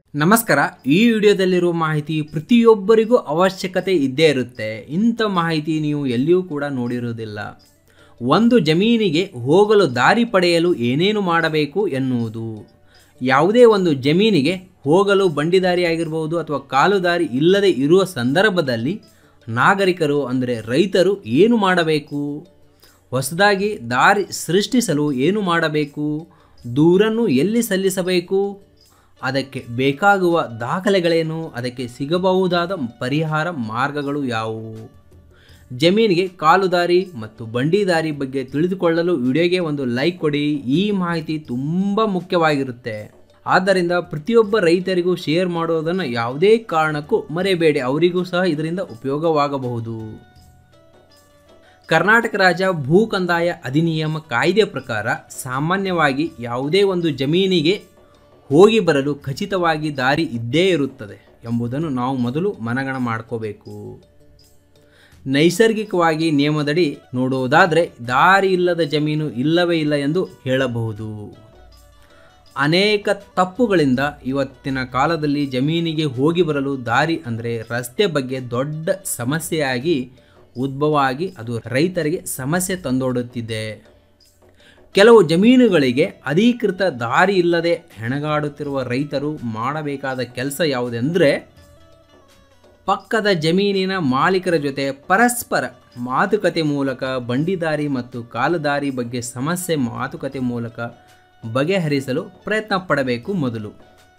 ನಮಸ್ಕಾರ ಈ ವಿಡಿಯೋದಲ್ಲಿರುವ ಮಾಹಿತಿ ಪ್ರತಿಯೊಬ್ಬರಿಗೂ ಅವಶ್ಯಕತೆ ಇದ್ದೇ ಇರುತ್ತೆ ಇಂಥ ಮಾಹಿತಿ ನೀವು ಎಲ್ಲಿಯೂ ಕೂಡ ನೋಡಿರುವುದಿಲ್ಲ ಒಂದು ಜಮೀನಿಗೆ ಹೋಗಲು ದಾರಿ ಪಡೆಯಲು ಏನೇನು ಮಾಡಬೇಕು ಎನ್ನುವುದು ಯಾವುದೇ ಒಂದು ಜಮೀನಿಗೆ ಹೋಗಲು ಬಂಡಿದಾರಿ ಆಗಿರ್ಬೋದು ಅಥವಾ ಕಾಲು ದಾರಿ ಇಲ್ಲದೆ ಇರುವ ಸಂದರ್ಭದಲ್ಲಿ ನಾಗರಿಕರು ಅಂದರೆ ರೈತರು ಏನು ಮಾಡಬೇಕು ಹೊಸದಾಗಿ ದಾರಿ ಸೃಷ್ಟಿಸಲು ಏನು ಮಾಡಬೇಕು ದೂರನ್ನು ಎಲ್ಲಿ ಸಲ್ಲಿಸಬೇಕು ಅದಕ್ಕೆ ಬೇಕಾಗುವ ದಾಖಲೆಗಳೇನು ಅದಕ್ಕೆ ಸಿಗಬಹುದಾದ ಪರಿಹಾರ ಮಾರ್ಗಗಳು ಯಾವುವು ಜಮೀನಿಗೆ ಕಾಲುದಾರಿ ಮತ್ತು ಬಂಡಿದಾರಿ ಬಗ್ಗೆ ತಿಳಿದುಕೊಳ್ಳಲು ವಿಡಿಯೋಗೆ ಒಂದು ಲೈಕ್ ಕೊಡಿ ಈ ಮಾಹಿತಿ ತುಂಬ ಮುಖ್ಯವಾಗಿರುತ್ತೆ ಆದ್ದರಿಂದ ಪ್ರತಿಯೊಬ್ಬ ರೈತರಿಗೂ ಶೇರ್ ಮಾಡೋದನ್ನು ಯಾವುದೇ ಕಾರಣಕ್ಕೂ ಮರೆಯಬೇಡಿ ಅವರಿಗೂ ಸಹ ಇದರಿಂದ ಉಪಯೋಗವಾಗಬಹುದು ಕರ್ನಾಟಕ ರಾಜ್ಯ ಭೂ ಕಂದಾಯ ಅಧಿನಿಯಮ ಕಾಯ್ದೆ ಪ್ರಕಾರ ಸಾಮಾನ್ಯವಾಗಿ ಯಾವುದೇ ಒಂದು ಜಮೀನಿಗೆ ಹೋಗಿ ಬರಲು ಖಚಿತವಾಗಿ ದಾರಿ ಇದ್ದೇ ಇರುತ್ತದೆ ಎಂಬುದನ್ನು ನಾವು ಮೊದಲು ಮನಗಣ ಮಾಡ್ಕೋಬೇಕು ನೈಸರ್ಗಿಕವಾಗಿ ನಿಯಮದಡಿ ನೋಡುವುದಾದರೆ ದಾರಿ ಇಲ್ಲದ ಜಮೀನು ಇಲ್ಲವೇ ಇಲ್ಲ ಎಂದು ಹೇಳಬಹುದು ಅನೇಕ ತಪ್ಪುಗಳಿಂದ ಇವತ್ತಿನ ಕಾಲದಲ್ಲಿ ಜಮೀನಿಗೆ ಹೋಗಿ ಬರಲು ದಾರಿ ಅಂದರೆ ರಸ್ತೆ ಬಗ್ಗೆ ದೊಡ್ಡ ಸಮಸ್ಯೆಯಾಗಿ ಉದ್ಭವ ಆಗಿ ಅದು ರೈತರಿಗೆ ಸಮಸ್ಯೆ ತಂದೊಡ್ಡುತ್ತಿದೆ ಕೆಲವು ಜಮೀನುಗಳಿಗೆ ಅಧಿಕೃತ ದಾರಿ ಇಲ್ಲದೆ ಹೆಣಗಾಡುತ್ತಿರುವ ರೈತರು ಮಾಡಬೇಕಾದ ಕೆಲಸ ಯಾವುದೆಂದರೆ ಪಕ್ಕದ ಜಮೀನಿನ ಮಾಲೀಕರ ಜೊತೆ ಪರಸ್ಪರ ಮಾತುಕತೆ ಮೂಲಕ ಬಂಡಿದಾರಿ ಮತ್ತು ಕಾಲುದಾರಿ ಬಗ್ಗೆ ಸಮಸ್ಯೆ ಮಾತುಕತೆ ಮೂಲಕ ಬಗೆಹರಿಸಲು ಪ್ರಯತ್ನ ಪಡಬೇಕು ಮೊದಲು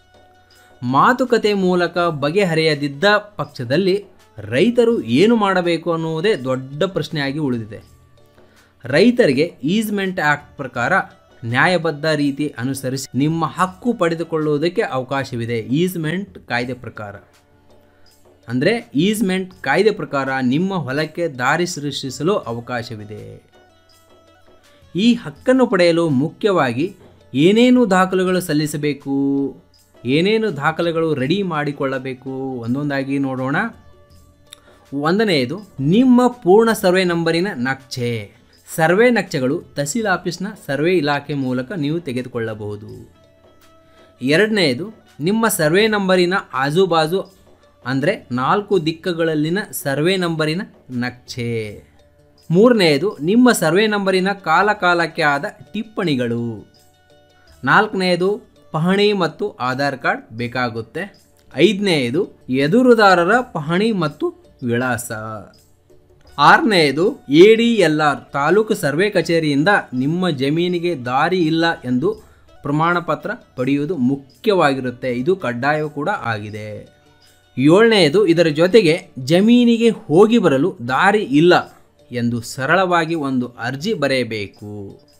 ಮಾತುಕತೆ ಮೂಲಕ ಬಗೆಹರಿಯದಿದ್ದ ಪಕ್ಷದಲ್ಲಿ ರೈತರು ಏನು ಮಾಡಬೇಕು ಅನ್ನುವುದೇ ದೊಡ್ಡ ಪ್ರಶ್ನೆಯಾಗಿ ಉಳಿದಿದೆ ರೈತರಿಗೆ ಈಸ್ಮೆಂಟ್ ಆಕ್ಟ್ ಪ್ರಕಾರ ನ್ಯಾಯಬದ್ಧ ರೀತಿ ಅನುಸರಿಸಿ ನಿಮ್ಮ ಹಕ್ಕು ಪಡೆದುಕೊಳ್ಳುವುದಕ್ಕೆ ಅವಕಾಶವಿದೆ ಈಸ್ಮೆಂಟ್ ಕಾಯ್ದೆ ಪ್ರಕಾರ ಅಂದರೆ ಈಸ್ಮೆಂಟ್ ಕಾಯ್ದೆ ಪ್ರಕಾರ ನಿಮ್ಮ ಹೊಲಕ್ಕೆ ದಾರಿ ಸೃಷ್ಟಿಸಲು ಅವಕಾಶವಿದೆ ಈ ಹಕ್ಕನ್ನು ಪಡೆಯಲು ಮುಖ್ಯವಾಗಿ ಏನೇನು ದಾಖಲೆಗಳು ಸಲ್ಲಿಸಬೇಕು ಏನೇನು ದಾಖಲೆಗಳು ರೆಡಿ ಮಾಡಿಕೊಳ್ಳಬೇಕು ಒಂದೊಂದಾಗಿ ನೋಡೋಣ ಒಂದನೆಯದು ನಿಮ್ಮ ಪೂರ್ಣ ಸರ್ವೆ ನಂಬರಿನ ನಕ್ಷೆ ಸರ್ವೆ ನಕ್ಷೆಗಳು ತಹಸೀಲ್ ಆಫೀಸ್ನ ಸರ್ವೆ ಇಲಾಖೆ ಮೂಲಕ ನೀವು ತೆಗೆದುಕೊಳ್ಳಬಹುದು ಎರಡನೆಯದು ನಿಮ್ಮ ಸರ್ವೆ ನಂಬರಿನ ಆಜುಬಾಜು ಅಂದರೆ ನಾಲ್ಕು ದಿಕ್ಕುಗಳಲ್ಲಿನ ಸರ್ವೆ ನಂಬರಿನ ನಕ್ಷೆ ಮೂರನೆಯದು ನಿಮ್ಮ ಸರ್ವೆ ನಂಬರಿನ ಕಾಲ ಕಾಲಕ್ಕೆ ಆದ ಟಿಪ್ಪಣಿಗಳು ನಾಲ್ಕನೆಯದು ಪಹಣಿ ಮತ್ತು ಆಧಾರ್ ಕಾರ್ಡ್ ಬೇಕಾಗುತ್ತೆ ಐದನೆಯದು ಎದುರುದಾರರ ಪಹಣಿ ಮತ್ತು ವಿಳಾಸ ಆರನೆಯದು ಎ ಡಿ ಎಲ್ ಆರ್ ತಾಲೂಕು ಸರ್ವೆ ಕಚೇರಿಯಿಂದ ನಿಮ್ಮ ಜಮೀನಿಗೆ ದಾರಿ ಇಲ್ಲ ಎಂದು ಪ್ರಮಾಣ ಪತ್ರ ಪಡೆಯುವುದು ಮುಖ್ಯವಾಗಿರುತ್ತೆ ಇದು ಕಡ್ಡಾಯ ಕೂಡ ಆಗಿದೆ ಏಳನೆಯದು ಇದರ ಜೊತೆಗೆ ಜಮೀನಿಗೆ ಹೋಗಿ ಬರಲು ದಾರಿ ಇಲ್ಲ ಎಂದು ಸರಳವಾಗಿ ಒಂದು ಅರ್ಜಿ ಬರೆಯಬೇಕು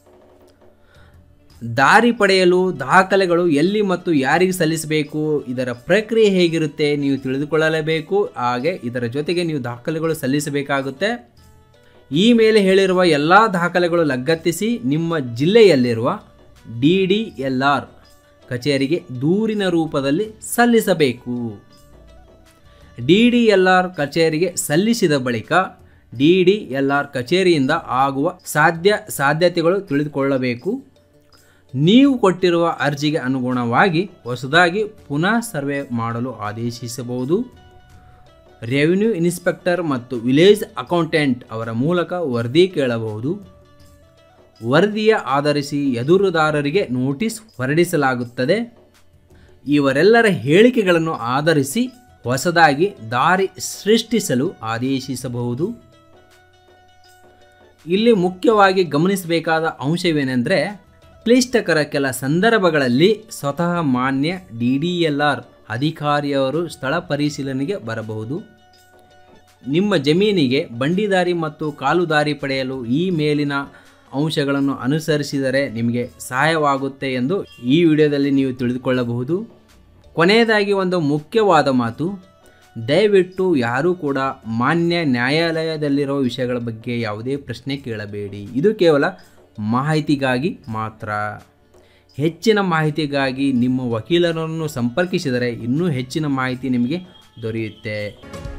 ದಾರಿ ಪಡೆಯಲು ದಾಖಲೆಗಳು ಎಲ್ಲಿ ಮತ್ತು ಯಾರಿಗೆ ಸಲ್ಲಿಸಬೇಕು ಇದರ ಪ್ರಕ್ರಿಯೆ ಹೇಗಿರುತ್ತೆ ನೀವು ತಿಳಿದುಕೊಳ್ಳಲೇಬೇಕು ಹಾಗೆ ಇದರ ಜೊತೆಗೆ ನೀವು ದಾಖಲೆಗಳು ಸಲ್ಲಿಸಬೇಕಾಗುತ್ತೆ ಈ ಮೇಲೆ ಹೇಳಿರುವ ಎಲ್ಲ ದಾಖಲೆಗಳು ಲಗತ್ತಿಸಿ ನಿಮ್ಮ ಜಿಲ್ಲೆಯಲ್ಲಿರುವ ಡಿ ಡಿ ಎಲ್ ಆರ್ ಕಚೇರಿಗೆ ದೂರಿನ ರೂಪದಲ್ಲಿ ಸಲ್ಲಿಸಬೇಕು ಡಿ ಡಿ ಎಲ್ ಆರ್ ಕಚೇರಿಗೆ ಸಲ್ಲಿಸಿದ ಬಳಿಕ ಡಿ ಡಿ ಎಲ್ ಆರ್ ಕಚೇರಿಯಿಂದ ಆಗುವ ಸಾಧ್ಯ ಸಾಧ್ಯತೆಗಳು ತಿಳಿದುಕೊಳ್ಳಬೇಕು ನೀವು ಕೊಟ್ಟಿರುವ ಅರ್ಜಿಗೆ ಅನುಗುಣವಾಗಿ ಹೊಸದಾಗಿ ಪುನಃ ಸರ್ವೆ ಮಾಡಲು ಆದೇಶಿಸಬಹುದು ರೆವಿನ್ಯೂ ಇನ್ಸ್ಪೆಕ್ಟರ್ ಮತ್ತು ವಿಲೇಜ್ ಅಕೌಂಟೆಂಟ್ ಅವರ ಮೂಲಕ ವರದಿ ಕೇಳಬಹುದು ವರದಿಯ ಆಧರಿಸಿ ಎದುರುದಾರರಿಗೆ ನೋಟಿಸ್ ಹೊರಡಿಸಲಾಗುತ್ತದೆ ಇವರೆಲ್ಲರ ಹೇಳಿಕೆಗಳನ್ನು ಆಧರಿಸಿ ಹೊಸದಾಗಿ ದಾರಿ ಸೃಷ್ಟಿಸಲು ಆದೇಶಿಸಬಹುದು ಇಲ್ಲಿ ಮುಖ್ಯವಾಗಿ ಗಮನಿಸಬೇಕಾದ ಅಂಶವೇನೆಂದರೆ ಕ್ಲಿಷ್ಟಕರ ಕೆಲ ಸಂದರ್ಭಗಳಲ್ಲಿ ಸ್ವತಃ ಮಾನ್ಯ ಡಿ ಡಿ ಎಲ್ ಆರ್ ಅಧಿಕಾರಿಯವರು ಸ್ಥಳ ಪರಿಶೀಲನೆಗೆ ಬರಬಹುದು ನಿಮ್ಮ ಜಮೀನಿಗೆ ಬಂಡಿದಾರಿ ಮತ್ತು ಕಾಲುದಾರಿ ಪಡೆಯಲು ಈ ಮೇಲಿನ ಅಂಶಗಳನ್ನು ಅನುಸರಿಸಿದರೆ ನಿಮಗೆ ಸಹಾಯವಾಗುತ್ತೆ ಎಂದು ಈ ವಿಡಿಯೋದಲ್ಲಿ ನೀವು ತಿಳಿದುಕೊಳ್ಳಬಹುದು ಕೊನೆಯದಾಗಿ ಒಂದು ಮುಖ್ಯವಾದ ಮಾತು ದಯವಿಟ್ಟು ಯಾರೂ ಕೂಡ ಮಾನ್ಯ ನ್ಯಾಯಾಲಯದಲ್ಲಿರೋ ವಿಷಯಗಳ ಬಗ್ಗೆ ಯಾವುದೇ ಪ್ರಶ್ನೆ ಕೇಳಬೇಡಿ ಇದು ಕೇವಲ ಮಾಹಿತಿಗಾಗಿ ಮಾತ್ರ ಹೆಚ್ಚಿನ ಮಾಹಿತಿಗಾಗಿ ನಿಮ್ಮ ವಕೀಲರನ್ನು ಸಂಪರ್ಕಿಸಿದರೆ ಇನ್ನೂ ಹೆಚ್ಚಿನ ಮಾಹಿತಿ ನಿಮಗೆ ದೊರೆಯುತ್ತೆ